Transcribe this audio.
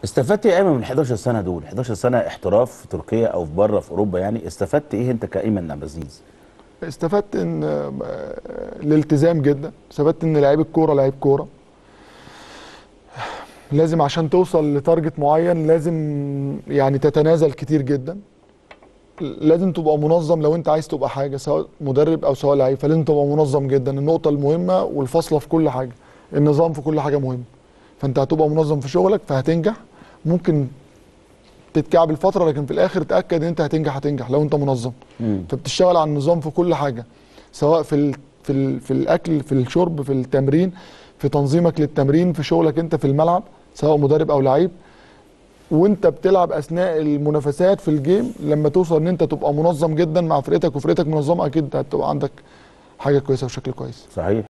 استفدت ايه من 11 سنه دول 11 سنه احتراف في تركيا او في بره في اوروبا يعني استفدت ايه انت كايمن عبد العزيز استفدت ان آه، الالتزام جدا استفدت ان لعيب الكوره لعيب كوره لازم عشان توصل لتارجت معين لازم يعني تتنازل كتير جدا لازم تبقى منظم لو انت عايز تبقى حاجه سواء مدرب او سواء لعيب فلازم تبقى منظم جدا النقطه المهمه والفاصله في كل حاجه النظام في كل حاجه مهم فانت هتبقى منظم في شغلك فهتنجح ممكن تتكعبل فتره لكن في الاخر تاكد ان انت هتنجح هتنجح لو انت منظم مم. فبتشتغل على النظام في كل حاجه سواء في ال... في ال... في الاكل في الشرب في التمرين في تنظيمك للتمرين في شغلك انت في الملعب سواء مدرب او لعيب وانت بتلعب اثناء المنافسات في الجيم لما توصل ان انت تبقى منظم جدا مع فرقتك وفرقتك منظمه اكيد هتبقى عندك حاجه كويسه وشكل كويس صحيح